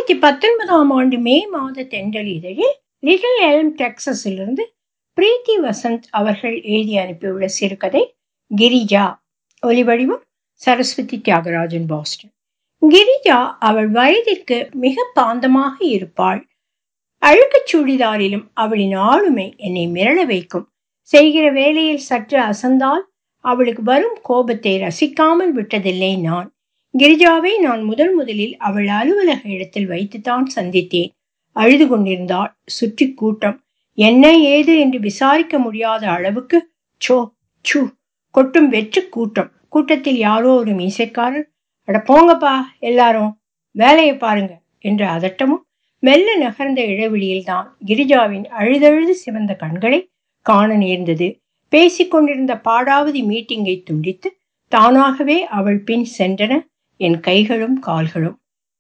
இரண்டாயிரத்தி பத்தொன்பதாம் ஆண்டு மே மாத தென்றல் இதழில் லிட்டில் எல்ம் டெக்சஸிலிருந்து பிரீத்தி வசந்த் அவர்கள் எழுதி அனுப்பியுள்ள சிறுகதை கிரிஜா ஒலிவடிவம் சரஸ்வதி தியாகராஜன் பாஸ்டன் கிரிஜா அவள் வயதிற்கு மிக பாந்தமாக இருப்பாள் அழுக்குச் சுடிதாரிலும் அவளின் ஆளுமை என்னை மிரள வைக்கும் செய்கிற வேலையில் சற்று அசந்தால் அவளுக்கு வரும் கோபத்தை ரசிக்காமல் விட்டதில்லை நான் கிரிஜாவை நான் முதல் முதலில் அவள் அலுவலக இடத்தில் வைத்துத்தான் சந்தித்தேன் அழுது கொண்டிருந்தாள் சுற்றி கூட்டம் என்ன ஏது என்று விசாரிக்க முடியாத அளவுக்கு சோ சு கொட்டும் வெற்று கூட்டம் கூட்டத்தில் யாரோ ஒரு மீசைக்காரர் அட போங்கப்பா எல்லாரும் வேலையை பாருங்க என்ற அதட்டமும் மெல்ல நகர்ந்த இடைவெளியில் தான் கிரிஜாவின் அழுதழுது சிவந்த கண்களை காண நேர்ந்தது பேசிக்கொண்டிருந்த பாடாவதி மீட்டிங்கை துண்டித்து தானாகவே அவள் பின் சென்றன என் கைகளும் கால்களும்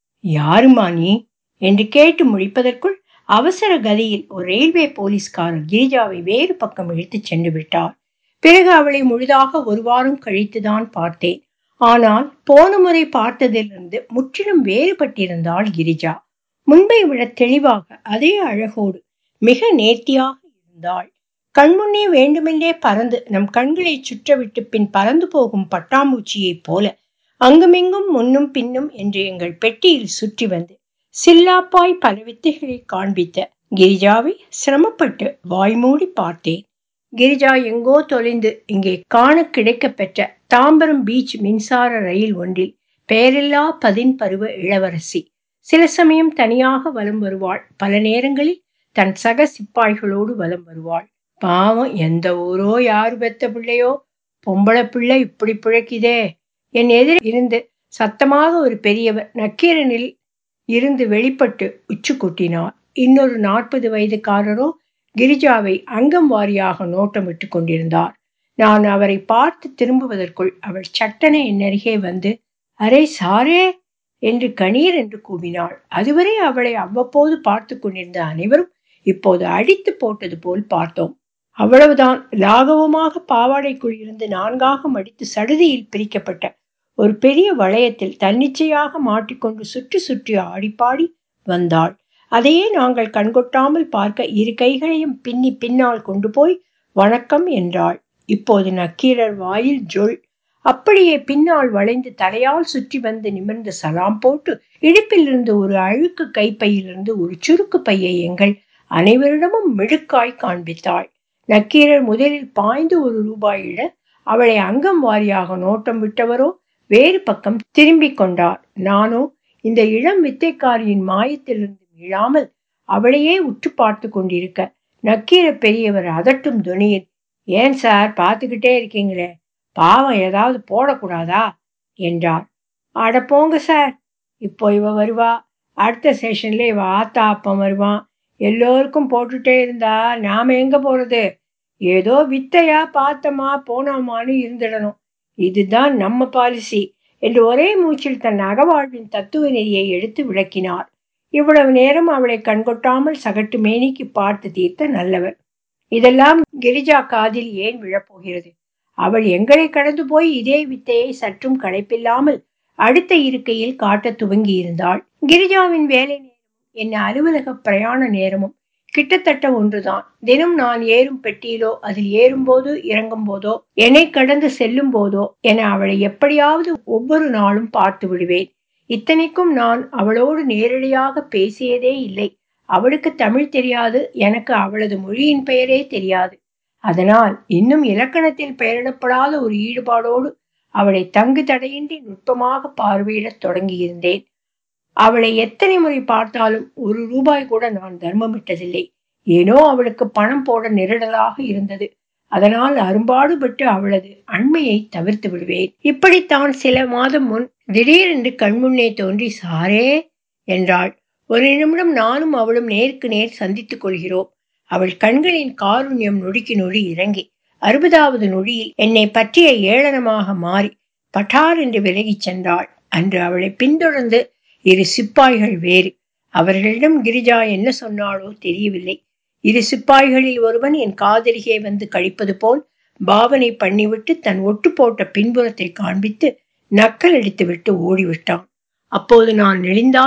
யாருமா நீ என்று கேட்டு முடிப்பதற்குள் அவசர கதியில் ஒரு ரயில்வே போலீஸ்காரர் கிரிஜாவை வேறு பக்கம் இழுத்துச் சென்று விட்டார் பிறகு அவளை முழுதாக ஒரு வாரம் கழித்துதான் பார்த்தேன் ஆனால் போன முறை பார்த்ததிலிருந்து முற்றிலும் வேறுபட்டிருந்தாள் கிரிஜா முன்பை விட தெளிவாக அதே அழகோடு மிக நேர்த்தியாக இருந்தாள் கண்முன்னே வேண்டுமென்றே பறந்து நம் கண்களை சுற்றவிட்டு பின் பறந்து போகும் பட்டாம்பூச்சியைப் போல அங்குமிங்கும் முன்னும் பின்னும் என்று எங்கள் பெட்டியில் சுற்றி வந்து சில்லாப்பாய் பல வித்தைகளை காண்பித்த கிரிஜாவை சிரமப்பட்டு வாய்மூடி பார்த்தேன் கிரிஜா எங்கோ தொலைந்து இங்கே காண கிடைக்க பெற்ற தாம்பரம் பீச் மின்சார ரயில் ஒன்றில் பெயரில்லா பதின் பருவ இளவரசி சில சமயம் தனியாக வலம் வருவாள் பல நேரங்களில் தன் சக சிப்பாய்களோடு வலம் வருவாள் பாவம் எந்த ஊரோ யாரு பெத்த பிள்ளையோ பொம்பளை பிள்ளை இப்படி பிழைக்குதே என் எதிர் இருந்து சத்தமாக ஒரு பெரியவர் நக்கீரனில் இருந்து வெளிப்பட்டு உச்சு கொட்டினார் இன்னொரு நாற்பது வயதுக்காரரோ கிரிஜாவை அங்கம் வாரியாக நோட்டமிட்டு கொண்டிருந்தார் நான் அவரை பார்த்து திரும்புவதற்குள் அவள் சட்டனை என் அருகே வந்து அரே சாரே என்று கணீர் என்று கூவினாள் அதுவரை அவளை அவ்வப்போது பார்த்து கொண்டிருந்த அனைவரும் இப்போது அடித்து போட்டது போல் பார்த்தோம் அவ்வளவுதான் லாகவமாக பாவாடைக்குள் இருந்து நான்காக மடித்து சடுதியில் பிரிக்கப்பட்ட ஒரு பெரிய வளையத்தில் தன்னிச்சையாக மாட்டிக்கொண்டு சுற்றி சுற்றி ஆடிப்பாடி வந்தாள் அதையே நாங்கள் கண்கொட்டாமல் பார்க்க இரு கைகளையும் பின்னி பின்னால் கொண்டு போய் வணக்கம் என்றாள் இப்போது நக்கீரர் வாயில் ஜொல் அப்படியே பின்னால் வளைந்து தலையால் சுற்றி வந்து நிமிர்ந்து சலாம் போட்டு இடுப்பில் இருந்து ஒரு அழுக்கு கைப்பையிலிருந்து ஒரு சுருக்கு பையை எங்கள் அனைவரிடமும் மிடுக்காய் காண்பித்தாள் நக்கீரர் முதலில் பாய்ந்து ஒரு ரூபாயிட அவளை அங்கம் வாரியாக நோட்டம் விட்டவரோ வேறு பக்கம் திரும்பிக் கொண்டார் நானோ இந்த இளம் வித்தைக்காரியின் மாயத்திலிருந்து மீளாமல் அவளையே உற்று பார்த்து கொண்டிருக்க நக்கீர பெரியவர் அதட்டும் துணியில் ஏன் சார் பார்த்துக்கிட்டே இருக்கீங்களே பாவம் ஏதாவது போடக்கூடாதா என்றார் அட போங்க சார் இப்போ இவ வருவா அடுத்த செஷன்ல இவ ஆத்தா அப்பம் வருவான் எல்லோருக்கும் போட்டுட்டே இருந்தா நாம எங்க போறது ஏதோ வித்தையா பார்த்தோமா போனோமான்னு இருந்துடணும் இதுதான் நம்ம பாலிசி என்று ஒரே மூச்சில் தன் அகவாழ்வின் தத்துவ நெறியை எடுத்து விளக்கினார் இவ்வளவு நேரம் அவளை கண்கொட்டாமல் சகட்டு மேனிக்கு பார்த்து தீர்த்த நல்லவர் இதெல்லாம் கிரிஜா காதில் ஏன் விழப்போகிறது அவள் எங்களை கடந்து போய் இதே வித்தையை சற்றும் களைப்பில்லாமல் அடுத்த இருக்கையில் காட்ட துவங்கி இருந்தாள் கிரிஜாவின் வேலை நேரமும் என் அலுவலக பிரயாண நேரமும் கிட்டத்தட்ட ஒன்றுதான் தினம் நான் ஏறும் பெட்டியிலோ அதில் ஏறும்போது இறங்கும் போதோ என்னை கடந்து செல்லும் போதோ என அவளை எப்படியாவது ஒவ்வொரு நாளும் பார்த்து விடுவேன் இத்தனைக்கும் நான் அவளோடு நேரடியாக பேசியதே இல்லை அவளுக்கு தமிழ் தெரியாது எனக்கு அவளது மொழியின் பெயரே தெரியாது அதனால் இன்னும் இலக்கணத்தில் பெயரிடப்படாத ஒரு ஈடுபாடோடு அவளை தங்கு தடையின்றி நுட்பமாக பார்வையிடத் தொடங்கியிருந்தேன் அவளை எத்தனை முறை பார்த்தாலும் ஒரு ரூபாய் கூட நான் தர்மமிட்டதில்லை ஏனோ அவளுக்கு பணம் போட நெருடலாக இருந்தது அதனால் அரும்பாடுபட்டு அவளது அண்மையை தவிர்த்து விடுவேன் இப்படித்தான் சில மாதம் முன் திடீரென்று கண்முன்னே தோன்றி சாரே என்றாள் ஒரு நிமிடம் நானும் அவளும் நேருக்கு நேர் சந்தித்துக் கொள்கிறோம் அவள் கண்களின் காருண்யம் நொடிக்கு நொடி இறங்கி அறுபதாவது நொடியில் என்னை பற்றிய ஏளனமாக மாறி பட்டார் என்று விலகிச் சென்றாள் அன்று அவளை பின்தொடர்ந்து இரு சிப்பாய்கள் வேறு அவர்களிடம் கிரிஜா என்ன சொன்னாளோ தெரியவில்லை இரு சிப்பாய்களில் ஒருவன் என் காதலிகே வந்து கழிப்பது போல் பாவனை பண்ணிவிட்டு தன் ஒட்டு போட்ட பின்புறத்தை காண்பித்து நக்கல் அடித்துவிட்டு ஓடிவிட்டான் அப்போது நான் நெளிந்தாலும்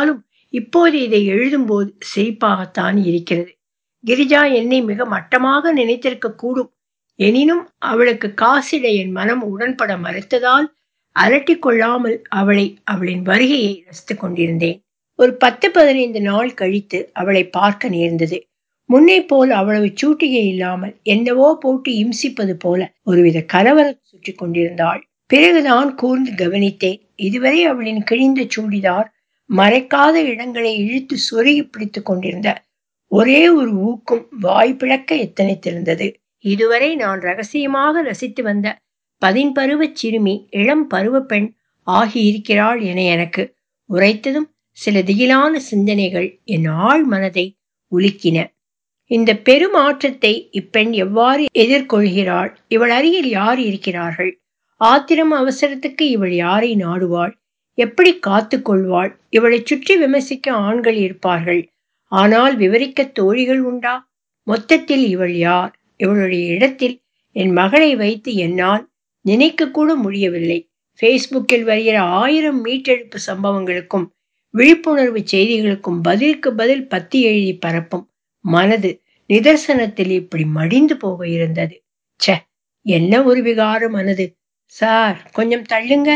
இப்போது இதை எழுதும்போது சிரிப்பாகத்தான் இருக்கிறது கிரிஜா என்னை மிக மட்டமாக நினைத்திருக்க கூடும் எனினும் அவளுக்கு காசிட என் மனம் உடன்பட மறுத்ததால் அலட்டிக் கொள்ளாமல் அவளை அவளின் வருகையை ரசித்துக் கொண்டிருந்தேன் ஒரு பத்து பதினைந்து நாள் கழித்து அவளை பார்க்க நேர்ந்தது முன்னே போல் அவ்வளவு சூட்டிகை இல்லாமல் என்னவோ போட்டு இம்சிப்பது போல ஒருவித கலவரம் சுற்றி கொண்டிருந்தாள் பிறகுதான் கூர்ந்து கவனித்தேன் இதுவரை அவளின் கிழிந்த சூடிதார் மறைக்காத இடங்களை இழுத்து சொருகி பிடித்துக் கொண்டிருந்த ஒரே ஒரு ஊக்கும் வாய் பிளக்க எத்தனைத்திருந்தது இதுவரை நான் ரகசியமாக ரசித்து வந்த பதின்பருவச் சிறுமி இளம் பருவ பெண் ஆகியிருக்கிறாள் என எனக்கு உரைத்ததும் சில திகிலான சிந்தனைகள் என் ஆழ் மனதை உலுக்கின இந்த பெருமாற்றத்தை இப்பெண் எவ்வாறு எதிர்கொள்கிறாள் இவள் அருகில் யார் இருக்கிறார்கள் ஆத்திரம் அவசரத்துக்கு இவள் யாரை நாடுவாள் எப்படி காத்து கொள்வாள் இவளை சுற்றி விமர்சிக்க ஆண்கள் இருப்பார்கள் ஆனால் விவரிக்க தோழிகள் உண்டா மொத்தத்தில் இவள் யார் இவளுடைய இடத்தில் என் மகளை வைத்து என்னால் நினைக்க கூட முடியவில்லை ஃபேஸ்புக்கில் வருகிற ஆயிரம் மீட்டெழுப்பு சம்பவங்களுக்கும் விழிப்புணர்வு செய்திகளுக்கும் பதிலுக்கு பதில் பத்தி எழுதி பரப்பும் மனது நிதர்சனத்தில் இப்படி மடிந்து போக இருந்தது ச என்ன ஒரு விகார மனது சார் கொஞ்சம் தள்ளுங்க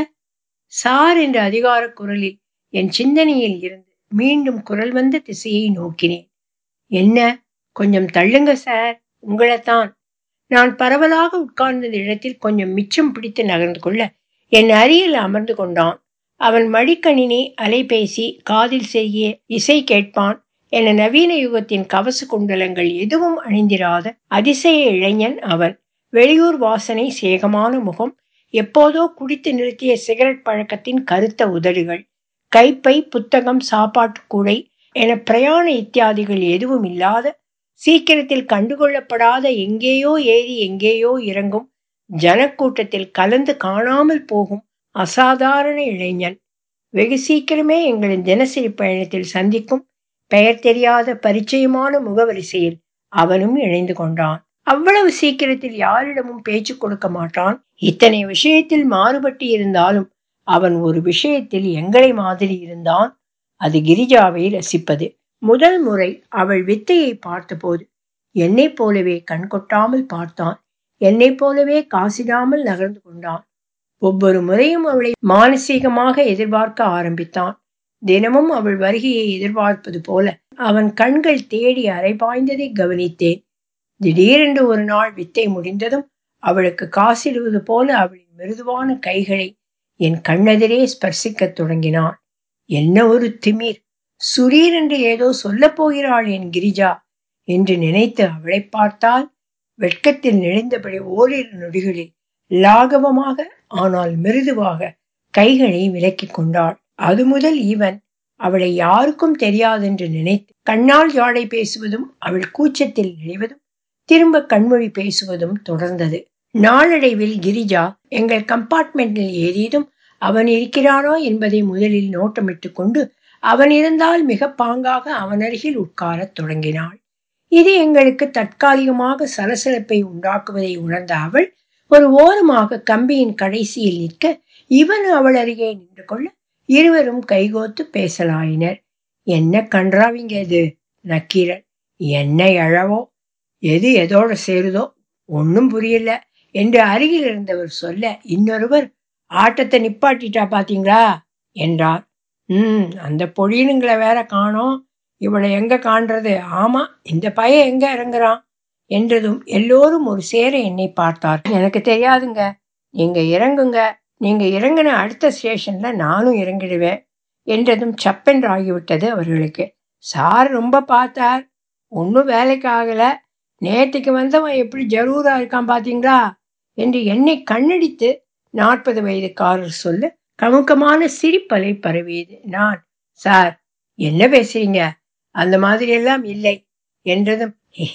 சார் என்ற அதிகார குரலில் என் சிந்தனையில் இருந்து மீண்டும் குரல் வந்த திசையை நோக்கினேன் என்ன கொஞ்சம் தள்ளுங்க சார் உங்களைத்தான் நான் பரவலாக உட்கார்ந்த இடத்தில் கொஞ்சம் மிச்சம் பிடித்து நகர்ந்து கொள்ள என் அருகில் அமர்ந்து கொண்டான் அவன் மடிக்கணினி அலைபேசி காதில் செய்ய இசை கேட்பான் என நவீன யுகத்தின் கவச குண்டலங்கள் எதுவும் அணிந்திராத அதிசய இளைஞன் அவன் வெளியூர் வாசனை சேகமான முகம் எப்போதோ குடித்து நிறுத்திய சிகரெட் பழக்கத்தின் கருத்த உதடுகள் கைப்பை புத்தகம் சாப்பாட்டு கூடை என பிரயாண இத்தியாதிகள் எதுவும் இல்லாத சீக்கிரத்தில் கண்டுகொள்ளப்படாத எங்கேயோ ஏறி எங்கேயோ இறங்கும் ஜனக்கூட்டத்தில் கலந்து காணாமல் போகும் அசாதாரண இளைஞன் வெகு சீக்கிரமே எங்களின் தினசரி பயணத்தில் சந்திக்கும் பெயர் தெரியாத பரிச்சயமான முகவரிசையில் அவனும் இணைந்து கொண்டான் அவ்வளவு சீக்கிரத்தில் யாரிடமும் பேச்சு கொடுக்க மாட்டான் இத்தனை விஷயத்தில் மாறுபட்டு இருந்தாலும் அவன் ஒரு விஷயத்தில் எங்களை மாதிரி இருந்தான் அது கிரிஜாவை ரசிப்பது முதல் முறை அவள் வித்தையை பார்த்தபோது என்னை போலவே கண் கொட்டாமல் பார்த்தான் என்னை போலவே காசிடாமல் நகர்ந்து கொண்டான் ஒவ்வொரு முறையும் அவளை மானசீகமாக எதிர்பார்க்க ஆரம்பித்தான் தினமும் அவள் வருகையை எதிர்பார்ப்பது போல அவன் கண்கள் தேடி அரைபாய்ந்ததை கவனித்தேன் திடீரென்று ஒரு நாள் வித்தை முடிந்ததும் அவளுக்கு காசிடுவது போல அவளின் மிருதுவான கைகளை என் கண்ணெதிரே ஸ்பர்சிக்கத் தொடங்கினான் என்ன ஒரு திமிர் சுரீர் என்று ஏதோ சொல்லப் போகிறாள் என் கிரிஜா என்று நினைத்து அவளை பார்த்தால் வெட்கத்தில் நெளிந்தபடி ஓரிரு நொடிகளில் லாகவமாக ஆனால் மிருதுவாக கைகளை விலக்கிக் கொண்டாள் அது முதல் இவன் அவளை யாருக்கும் தெரியாதென்று நினைத்து கண்ணால் ஜாடை பேசுவதும் அவள் கூச்சத்தில் நெளிவதும் திரும்ப கண்மொழி பேசுவதும் தொடர்ந்தது நாளடைவில் கிரிஜா எங்கள் கம்பார்ட்மெண்டில் ஏறியதும் அவன் இருக்கிறானோ என்பதை முதலில் நோட்டமிட்டு கொண்டு அவன் இருந்தால் மிக பாங்காக அவன் அருகில் உட்காரத் தொடங்கினாள் இது எங்களுக்கு தற்காலிகமாக சலசலப்பை உண்டாக்குவதை உணர்ந்த அவள் ஒரு ஓரமாக கம்பியின் கடைசியில் நிற்க இவன் அவள் அருகே நின்று கொள்ள இருவரும் கைகோத்து பேசலாயினர் என்ன கன்றாவிங்க இது நக்கீரன் என்ன எழவோ எது எதோட சேருதோ ஒன்னும் புரியல என்று அருகில் இருந்தவர் சொல்ல இன்னொருவர் ஆட்டத்தை நிப்பாட்டிட்டா பாத்தீங்களா என்றார் ம் அந்த பொழியனுங்களை வேற காணோம் இவளை எங்க காண்றது ஆமா இந்த பையன் எங்க இறங்குறான் என்றதும் எல்லோரும் ஒரு சேர என்னை பார்த்தார் எனக்கு தெரியாதுங்க நீங்க இறங்குங்க நீங்க இறங்கின அடுத்த ஸ்டேஷன்ல நானும் இறங்கிடுவேன் என்றதும் சப்பென்று ஆகிவிட்டது அவர்களுக்கு சார் ரொம்ப பார்த்தார் ஒன்றும் வேலைக்கு ஆகல நேற்றுக்கு வந்தவன் எப்படி ஜரூரா இருக்கான் பாத்தீங்களா என்று என்னை கண்ணடித்து நாற்பது வயதுக்காரர் சொல்ல கமுக்கமான சிரிப்பலை பரவியது நான் சார் என்ன பேசுறீங்க அந்த மாதிரி எல்லாம் இல்லை என்றதும்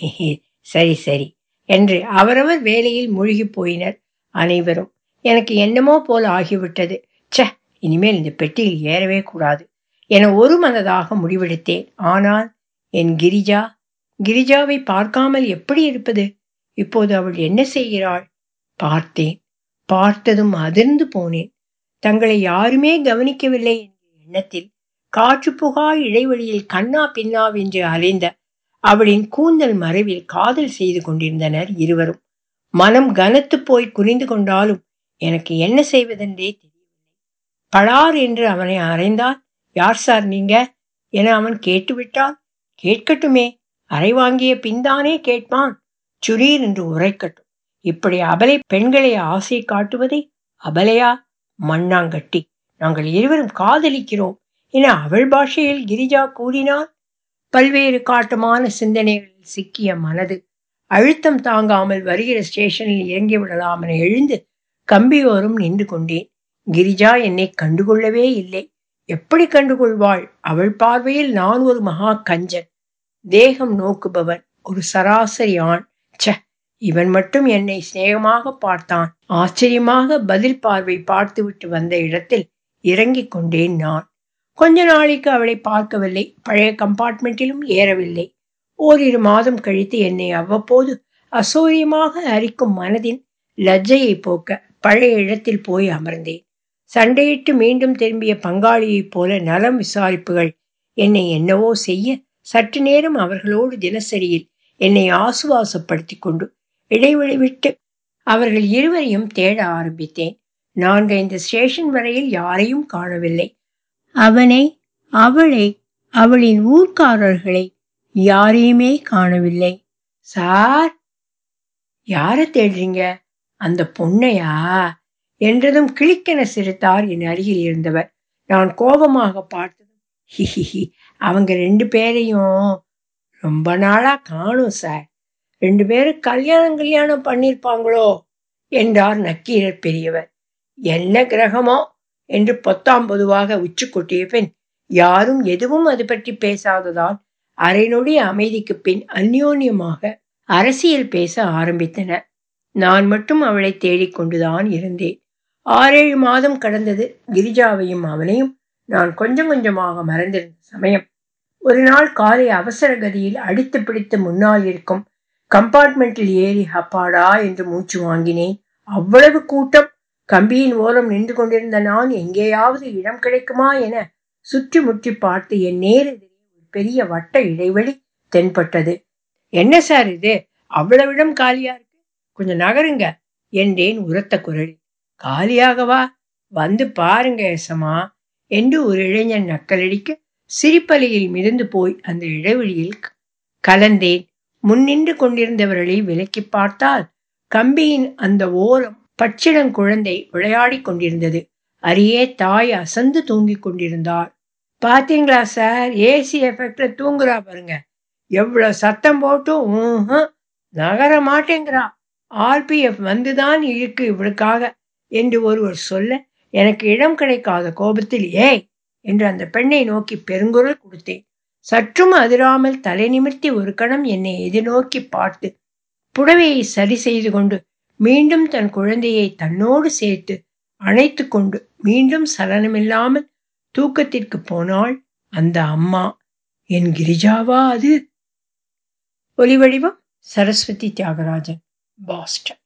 சரி சரி என்று அவரவர் வேலையில் மூழ்கி போயினர் அனைவரும் எனக்கு என்னமோ போல ஆகிவிட்டது ச இனிமேல் இந்த பெட்டியில் ஏறவே கூடாது என ஒரு மனதாக முடிவெடுத்தேன் ஆனால் என் கிரிஜா கிரிஜாவை பார்க்காமல் எப்படி இருப்பது இப்போது அவள் என்ன செய்கிறாள் பார்த்தேன் பார்த்ததும் அதிர்ந்து போனேன் தங்களை யாருமே கவனிக்கவில்லை என்கிற எண்ணத்தில் காற்று புகா இடைவெளியில் கண்ணா பின்னாவென்று அலைந்த அவளின் கூந்தல் மறைவில் காதல் செய்து கொண்டிருந்தனர் இருவரும் மனம் கனத்து போய் குனிந்து கொண்டாலும் எனக்கு என்ன செய்வதென்றே தெரியவில்லை பளார் என்று அவனை அறைந்தால் யார் சார் நீங்க என அவன் கேட்டுவிட்டால் கேட்கட்டுமே அறை வாங்கிய பின்தானே கேட்பான் சுரீர் என்று உரைக்கட்டும் இப்படி அபலை பெண்களை ஆசை காட்டுவதை அபலையா மண்ணாங்கட்டி நாங்கள் இருவரும் காதலிக்கிறோம் என அவள் பாஷையில் கிரிஜா கூறினாள் பல்வேறு காட்டமான சிந்தனைகளில் சிக்கிய மனது அழுத்தம் தாங்காமல் வருகிற ஸ்டேஷனில் இறங்கி விடலாம் என எழுந்து கம்பியோரும் நின்று கொண்டேன் கிரிஜா என்னை கண்டுகொள்ளவே இல்லை எப்படி கண்டுகொள்வாள் அவள் பார்வையில் நான் ஒரு மகா கஞ்சன் தேகம் நோக்குபவன் ஒரு சராசரி ஆண் ச இவன் மட்டும் என்னை சிநேகமாக பார்த்தான் ஆச்சரியமாக பதில் பார்வை பார்த்துவிட்டு வந்த இடத்தில் இறங்கிக் கொண்டேன் நான் கொஞ்ச நாளைக்கு அவளை பார்க்கவில்லை பழைய கம்பார்ட்மெண்ட்டிலும் ஏறவில்லை ஓரிரு மாதம் கழித்து என்னை அவ்வப்போது அசௌரியமாக அரிக்கும் மனதின் லஜ்ஜையை போக்க பழைய இடத்தில் போய் அமர்ந்தேன் சண்டையிட்டு மீண்டும் திரும்பிய பங்காளியைப் போல நலம் விசாரிப்புகள் என்னை என்னவோ செய்ய சற்று நேரம் அவர்களோடு தினசரியில் என்னை ஆசுவாசப்படுத்தி கொண்டு இடைவெளி விட்டு அவர்கள் இருவரையும் தேட ஆரம்பித்தேன் நான்கைந்து ஸ்டேஷன் வரையில் யாரையும் காணவில்லை அவனை அவளை அவளின் ஊர்க்காரர்களை யாரையுமே காணவில்லை சார் யார தேடுறீங்க அந்த பொண்ணையா என்றதும் கிளிக்கென சிரித்தார் என் அருகில் இருந்தவர் நான் கோபமாக பார்த்ததும் ஹிஹிஹி அவங்க ரெண்டு பேரையும் ரொம்ப நாளா காணும் சார் ரெண்டு பேரும் கல்யாணம் கல்யாணம் பண்ணிருப்பாங்களோ என்றார் நக்கீரர் பெரியவர் என்ன கிரகமோ என்று பொத்தாம் பொதுவாக உச்சு கொட்டிய பின் யாரும் எதுவும் அது பற்றி பேசாததால் அரை நொடி அமைதிக்கு பின் அந்யோன்யமாக அரசியல் பேச ஆரம்பித்தனர் நான் மட்டும் அவளை தேடிக்கொண்டுதான் இருந்தேன் ஆறேழு மாதம் கடந்தது கிரிஜாவையும் அவனையும் நான் கொஞ்சம் கொஞ்சமாக மறந்திருந்த சமயம் ஒரு நாள் காலை அவசர கதியில் அடித்து பிடித்து முன்னால் இருக்கும் கம்பார்ட்மெண்ட்டில் ஏறி அப்பாடா என்று மூச்சு வாங்கினேன் அவ்வளவு கூட்டம் கம்பியின் ஓரம் நின்று கொண்டிருந்த நான் எங்கேயாவது இடம் கிடைக்குமா என சுற்றி முற்றி பார்த்து என் நேரெதிரே ஒரு பெரிய வட்ட இடைவெளி தென்பட்டது என்ன சார் இது அவ்வளவு இடம் காலியா இருக்கு கொஞ்சம் நகருங்க என்றேன் உரத்த குரலில் காலியாகவா வந்து பாருங்க எசமா என்று ஒரு இளைஞன் நக்கலடிக்க சிரிப்பலையில் மிதந்து போய் அந்த இடைவெளியில் கலந்தேன் முன்னின்று கொண்டிருந்தவர்களை விலக்கி பார்த்தால் கம்பியின் அந்த ஓரம் பச்சிடங்குழந்தை விளையாடி கொண்டிருந்தது அரியே தாய் அசந்து தூங்கிக் கொண்டிருந்தாள் பாத்தீங்களா சார் ஏசி எஃபெக்ட்ல தூங்குறா பாருங்க எவ்வளவு சத்தம் போட்டும் ஊஹும் நகர மாட்டேங்கிறா ஆர்பிஎஃப் வந்துதான் இருக்கு இவளுக்காக என்று ஒருவர் சொல்ல எனக்கு இடம் கிடைக்காத கோபத்தில் ஏய் என்று அந்த பெண்ணை நோக்கி பெருங்குரல் கொடுத்தேன் சற்றும் அதிராமல் தலை நிமிர்த்தி ஒரு கணம் என்னை எதிர்நோக்கி பார்த்து புடவையை சரி செய்து கொண்டு மீண்டும் தன் குழந்தையை தன்னோடு சேர்த்து அணைத்து கொண்டு மீண்டும் சலனமில்லாமல் தூக்கத்திற்கு போனாள் அந்த அம்மா என் கிரிஜாவா அது ஒலிவடிவம் சரஸ்வதி தியாகராஜன் பாஸ்டன்